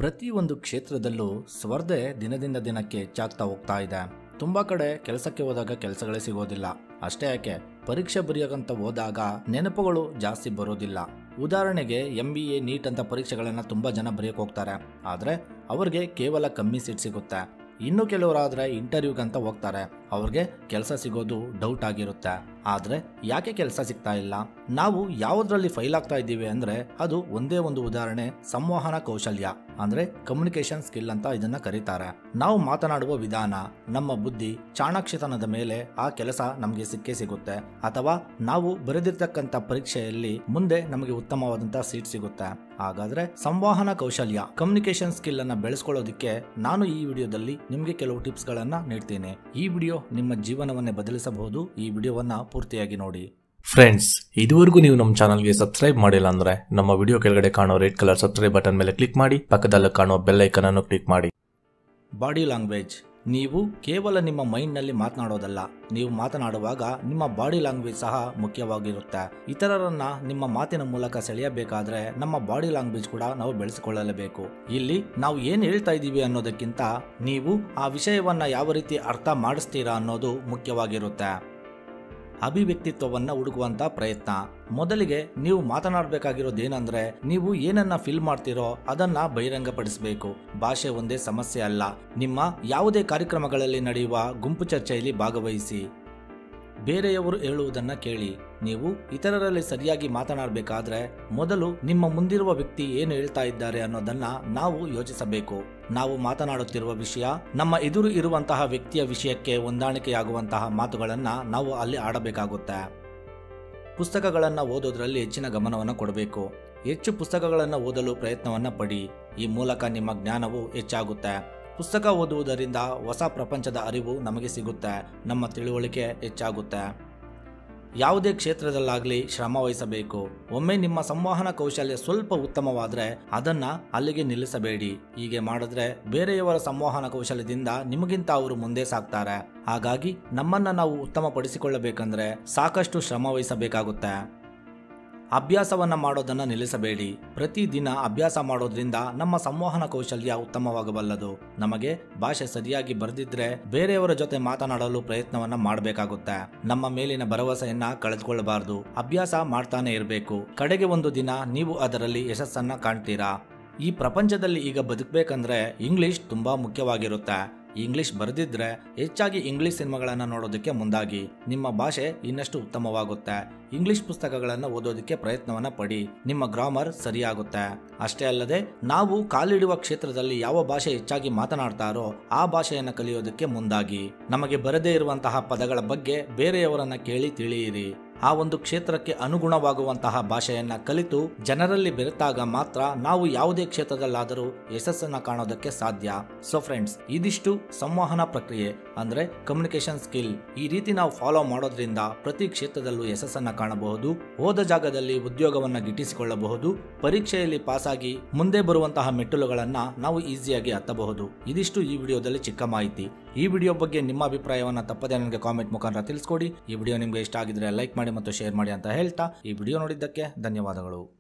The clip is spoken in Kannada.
ಪ್ರತಿಯೊಂದು ಕ್ಷೇತ್ರದಲ್ಲೂ ಸ್ಪರ್ಧೆ ದಿನದಿಂದ ದಿನಕ್ಕೆ ಹೆಚ್ಚಾಗ್ತಾ ಹೋಗ್ತಾ ಇದೆ ತುಂಬಾ ಕಡೆ ಕೆಲಸಕ್ಕೆ ಹೋದಾಗ ಕೆಲಸಗಳೇ ಸಿಗೋದಿಲ್ಲ ಅಷ್ಟೇ ಯಾಕೆ ಪರೀಕ್ಷೆ ಬರೆಯೋಕಂತ ಹೋದಾಗ ನೆನಪುಗಳು ಜಾಸ್ತಿ ಬರೋದಿಲ್ಲ ಉದಾಹರಣೆಗೆ ಎಂ ಬಿ ಎ ನೀಟ್ ಅಂತ ಪರೀಕ್ಷೆಗಳನ್ನ ತುಂಬಾ ಜನ ಬರೆಯಕ್ಕೆ ಹೋಗ್ತಾರೆ ಆದ್ರೆ ಅವ್ರಿಗೆ ಕೇವಲ ಕಮ್ಮಿ ಸೀಟ್ ಸಿಗುತ್ತೆ ಇನ್ನು ಕೆಲವರಾದ್ರೆ ಇಂಟರ್ವ್ಯೂಗಂತ ಹೋಗ್ತಾರೆ ಅವ್ರಿಗೆ ಕೆಲಸ ಸಿಗೋದು ಡೌಟ್ ಆಗಿರುತ್ತೆ ಆದ್ರೆ ಯಾಕೆ ಕೆಲಸ ಸಿಗ್ತಾ ಇಲ್ಲ ನಾವು ಯಾವುದ್ರಲ್ಲಿ ಫೈಲ್ ಆಗ್ತಾ ಇದ್ದೀವಿ ಅಂದ್ರೆ ಅದು ಒಂದೇ ಒಂದು ಉದಾಹರಣೆ ಸಂವಹನ ಕೌಶಲ್ಯ ಅಂದ್ರೆ ಕಮ್ಯುನಿಕೇಶನ್ ಸ್ಕಿಲ್ ಅಂತ ಇದನ್ನ ಕರೀತಾರೆ ನಾವು ಮಾತನಾಡುವ ವಿಧಾನ ನಮ್ಮ ಬುದ್ಧಿ ಚಾಣಾಕ್ಷತನದ ಮೇಲೆ ಆ ಕೆಲಸ ನಮಗೆ ಸಿಕ್ಕೇ ಸಿಗುತ್ತೆ ಅಥವಾ ನಾವು ಬರೆದಿರ್ತಕ್ಕಂಥ ಪರೀಕ್ಷೆಯಲ್ಲಿ ಮುಂದೆ ನಮಗೆ ಉತ್ತಮವಾದಂತಹ ಸೀಟ್ ಸಿಗುತ್ತೆ ಹಾಗಾದ್ರೆ ಸಂವಹನ ಕೌಶಲ್ಯ ಕಮ್ಯುನಿಕೇಶನ್ ಸ್ಕಿಲ್ ಅನ್ನ ಬೆಳೆಸ್ಕೊಳ್ಳೋದಕ್ಕೆ ನಾನು ಈ ವಿಡಿಯೋದಲ್ಲಿ ನಿಮಗೆ ಕೆಲವು ಟಿಪ್ಸ್ ಗಳನ್ನ ನೀಡ್ತೀನಿ ಈ ವಿಡಿಯೋ ನಿಮ್ಮ ಜೀವನವನ್ನೇ ಬದಲಿಸಬಹುದು ಈ ವಿಡಿಯೋವನ್ನ ಪೂರ್ತಿಯಾಗಿ ನೋಡಿ ಫ್ರೆಂಡ್ಸ್ ಇದುವರೆಗೂ ನೀವು ನಮ್ಮ ಚಾನಲ್ಗೆ ಸಬ್ಸ್ಕ್ರೈಬ್ ಮಾಡಿಲ್ಲ ಅಂದ್ರೆ ನಮ್ಮ ವಿಡಿಯೋ ಕೆಳಗಡೆ ಕಾಣೋ ರೆಡ್ ಕಲರ್ ಸಬ್ಸ್ಕ್ರೈಬ್ ಬಟನ್ ಮೇಲೆ ಕ್ಲಿಕ್ ಮಾಡಿ ಪಕ್ಕದಲ್ಲಿ ಕಾಣೋ ಬೆಲ್ ಐಕನ್ ಅನ್ನು ಕ್ಲಿಕ್ ಮಾಡಿ ಬಾಡಿ ಲ್ಯಾಂಗ್ವೇಜ್ ನೀವು ಕೇವಲ ನಿಮ್ಮ ಮೈಂಡ್ನಲ್ಲಿ ಮಾತನಾಡೋದಲ್ಲ ನೀವು ಮಾತನಾಡುವಾಗ ನಿಮ್ಮ ಬಾಡಿ ಲ್ಯಾಂಗ್ವೇಜ್ ಸಹ ಮುಖ್ಯವಾಗಿರುತ್ತೆ ಇತರರನ್ನ ನಿಮ್ಮ ಮಾತಿನ ಮೂಲಕ ಸೆಳೆಯಬೇಕಾದ್ರೆ ನಮ್ಮ ಬಾಡಿ ಲ್ಯಾಂಗ್ವೇಜ್ ಕೂಡ ನಾವು ಬೆಳೆಸಿಕೊಳ್ಳಲೇಬೇಕು ಇಲ್ಲಿ ನಾವು ಏನು ಹೇಳ್ತಾ ಇದ್ದೀವಿ ಅನ್ನೋದಕ್ಕಿಂತ ನೀವು ಆ ವಿಷಯವನ್ನ ಯಾವ ರೀತಿ ಅರ್ಥ ಮಾಡಿಸ್ತೀರಾ ಅನ್ನೋದು ಮುಖ್ಯವಾಗಿರುತ್ತೆ ಅಭಿವ್ಯಕ್ತಿತ್ವವನ್ನ ಹುಡುಕುವಂತ ಪ್ರಯತ್ನ ಮೊದಲಿಗೆ ನೀವು ಮಾತನಾಡಬೇಕಾಗಿರೋದೇನೆಂದ್ರೆ ನೀವು ಏನನ್ನ ಫಿಲ್ ಮಾಡ್ತೀರೋ ಅದನ್ನ ಬಹಿರಂಗಪಡಿಸಬೇಕು ಭಾಷೆ ಒಂದೇ ಸಮಸ್ಯೆ ಅಲ್ಲ ನಿಮ್ಮ ಯಾವುದೇ ಕಾರ್ಯಕ್ರಮಗಳಲ್ಲಿ ನಡೆಯುವ ಗುಂಪು ಚರ್ಚೆಯಲ್ಲಿ ಭಾಗವಹಿಸಿ ಬೇರೆಯವರು ಹೇಳುವುದನ್ನ ಕೇಳಿ ನೀವು ಇತರರಲ್ಲಿ ಸರಿಯಾಗಿ ಮಾತನಾಡಬೇಕಾದ್ರೆ ಮೊದಲು ನಿಮ್ಮ ಮುಂದಿರುವ ವ್ಯಕ್ತಿ ಏನು ಹೇಳ್ತಾ ಇದ್ದಾರೆ ಅನ್ನೋದನ್ನ ನಾವು ಯೋಚಿಸಬೇಕು ನಾವು ಮಾತನಾಡುತ್ತಿರುವ ವಿಷಯ ನಮ್ಮ ಎದುರು ಇರುವಂತಹ ವ್ಯಕ್ತಿಯ ವಿಷಯಕ್ಕೆ ಹೊಂದಾಣಿಕೆಯಾಗುವಂತಹ ಮಾತುಗಳನ್ನ ನಾವು ಅಲ್ಲಿ ಆಡಬೇಕಾಗುತ್ತೆ ಪುಸ್ತಕಗಳನ್ನು ಓದೋದ್ರಲ್ಲಿ ಹೆಚ್ಚಿನ ಗಮನವನ್ನು ಕೊಡಬೇಕು ಹೆಚ್ಚು ಪುಸ್ತಕಗಳನ್ನು ಓದಲು ಪ್ರಯತ್ನವನ್ನ ಪಡಿ ಈ ಮೂಲಕ ನಿಮ್ಮ ಜ್ಞಾನವು ಹೆಚ್ಚಾಗುತ್ತೆ ಪುಸ್ತಕ ಓದುವುದರಿಂದ ಹೊಸ ಪ್ರಪಂಚದ ಅರಿವು ನಮಗೆ ಸಿಗುತ್ತೆ ನಮ್ಮ ತಿಳುವಳಿಕೆ ಹೆಚ್ಚಾಗುತ್ತೆ ಯಾವುದೇ ಕ್ಷೇತ್ರದಲ್ಲಾಗಲಿ ಶ್ರಮ ವಹಿಸಬೇಕು ಒಮ್ಮೆ ನಿಮ್ಮ ಸಂವಹನ ಕೌಶಲ್ಯ ಸ್ವಲ್ಪ ಉತ್ತಮವಾದರೆ ಅದನ್ನ ಅಲ್ಲಿಗೆ ನಿಲ್ಲಿಸಬೇಡಿ ಹೀಗೆ ಮಾಡಿದ್ರೆ ಬೇರೆಯವರ ಸಂವಹನ ಕೌಶಲ್ಯದಿಂದ ನಿಮಗಿಂತ ಅವರು ಮುಂದೆ ಸಾಗ್ತಾರೆ ಹಾಗಾಗಿ ನಮ್ಮನ್ನ ನಾವು ಉತ್ತಮಪಡಿಸಿಕೊಳ್ಳಬೇಕಂದ್ರೆ ಸಾಕಷ್ಟು ಶ್ರಮ ವಹಿಸಬೇಕಾಗುತ್ತೆ ಅಭ್ಯಾಸವನ್ನ ಮಾಡೋದನ್ನ ನಿಲ್ಲಿಸಬೇಡಿ ಪ್ರತಿದಿನ ಅಭ್ಯಾಸ ಮಾಡೋದ್ರಿಂದ ನಮ್ಮ ಸಂವಹನ ಕೌಶಲ್ಯ ಉತ್ತಮವಾಗಬಲ್ಲದು ನಮಗೆ ಭಾಷೆ ಸರಿಯಾಗಿ ಬರೆದಿದ್ರೆ ಬೇರೆಯವರ ಜೊತೆ ಮಾತನಾಡಲು ಪ್ರಯತ್ನವನ್ನ ಮಾಡಬೇಕಾಗುತ್ತೆ ನಮ್ಮ ಮೇಲಿನ ಭರವಸೆಯನ್ನ ಕಳೆದುಕೊಳ್ಳಬಾರದು ಅಭ್ಯಾಸ ಮಾಡ್ತಾನೆ ಇರಬೇಕು ಕಡೆಗೆ ಒಂದು ದಿನ ನೀವು ಅದರಲ್ಲಿ ಯಶಸ್ಸನ್ನ ಕಾಣ್ತೀರಾ ಈ ಪ್ರಪಂಚದಲ್ಲಿ ಈಗ ಬದುಕಬೇಕಂದ್ರೆ ಇಂಗ್ಲಿಷ್ ತುಂಬಾ ಮುಖ್ಯವಾಗಿರುತ್ತೆ ಇಂಗ್ಲಿಷ್ ಬರೆದಿದ್ರೆ ಹೆಚ್ಚಾಗಿ ಇಂಗ್ಲಿಷ್ ಸಿನಿಮಾಗಳನ್ನು ನೋಡೋದಕ್ಕೆ ಮುಂದಾಗಿ ನಿಮ್ಮ ಭಾಷೆ ಇನ್ನಷ್ಟು ಉತ್ತಮವಾಗುತ್ತೆ ಇಂಗ್ಲಿಷ್ ಪುಸ್ತಕಗಳನ್ನು ಓದೋದಕ್ಕೆ ಪ್ರಯತ್ನವನ್ನ ಪಡಿ ನಿಮ್ಮ ಗ್ರಾಮರ್ ಸರಿಯಾಗುತ್ತೆ ಅಷ್ಟೇ ಅಲ್ಲದೆ ನಾವು ಕಾಲಿಡುವ ಕ್ಷೇತ್ರದಲ್ಲಿ ಯಾವ ಭಾಷೆ ಹೆಚ್ಚಾಗಿ ಮಾತನಾಡ್ತಾರೋ ಆ ಭಾಷೆಯನ್ನು ಕಲಿಯೋದಕ್ಕೆ ಮುಂದಾಗಿ ನಮಗೆ ಬರದೇ ಇರುವಂತಹ ಪದಗಳ ಬಗ್ಗೆ ಬೇರೆಯವರನ್ನ ಕೇಳಿ ತಿಳಿಯಿರಿ ಆ ಒಂದು ಕ್ಷೇತ್ರಕ್ಕೆ ಅನುಗುಣವಾಗುವಂತಹ ಭಾಷೆಯನ್ನ ಕಲಿತು ಜನರಲ್ಲಿ ಬೆರೆತಾಗ ಮಾತ್ರ ನಾವು ಯಾವುದೇ ಕ್ಷೇತ್ರದಲ್ಲಾದರೂ ಯಶಸ್ಸನ್ನ ಕಾಣೋದಕ್ಕೆ ಸಾಧ್ಯ ಸೊ ಫ್ರೆಂಡ್ಸ್ ಇದಿಷ್ಟು ಸಂವಹನ ಪ್ರಕ್ರಿಯೆ ಅಂದ್ರೆ ಕಮ್ಯುನಿಕೇಶನ್ ಸ್ಕಿಲ್ ಈ ರೀತಿ ನಾವು ಫಾಲೋ ಮಾಡೋದ್ರಿಂದ ಪ್ರತಿ ಕ್ಷೇತ್ರದಲ್ಲೂ ಯಶಸ್ಸನ್ನ ಕಾಣಬಹುದು ಹೋದ ಜಾಗದಲ್ಲಿ ಉದ್ಯೋಗವನ್ನ ಗಿಟ್ಟಿಸಿಕೊಳ್ಳಬಹುದು ಪರೀಕ್ಷೆಯಲ್ಲಿ ಪಾಸಾಗಿ ಮುಂದೆ ಬರುವಂತಹ ಮೆಟ್ಟಿಲುಗಳನ್ನ ನಾವು ಈಸಿಯಾಗಿ ಹತ್ತಬಹುದು ಇದಿಷ್ಟು ಈ ವಿಡಿಯೋದಲ್ಲಿ ಚಿಕ್ಕ ಮಾಹಿತಿ ಈ ವಿಡಿಯೋ ಬಗ್ಗೆ ನಿಮ್ಮ ಅಭಿಪ್ರಾಯವನ್ನ ತಪ್ಪದೆ ನನಗೆ ಕಾಮೆಂಟ್ ಮುಖಾಂತರ ತಿಳಿಸ್ಕೊಡಿ ಈ ವಿಡಿಯೋ ನಿಮಗೆ ಇಷ್ಟ ಆಗಿದ್ರೆ ಲೈಕ್ ಮಾಡಿ ಮತ್ತು ಶೇರ್ ಮಾಡಿ ಅಂತ ಹೇಳ್ತಾ ಈ ವಿಡಿಯೋ ನೋಡಿದ್ದಕ್ಕೆ ಧನ್ಯವಾದಗಳು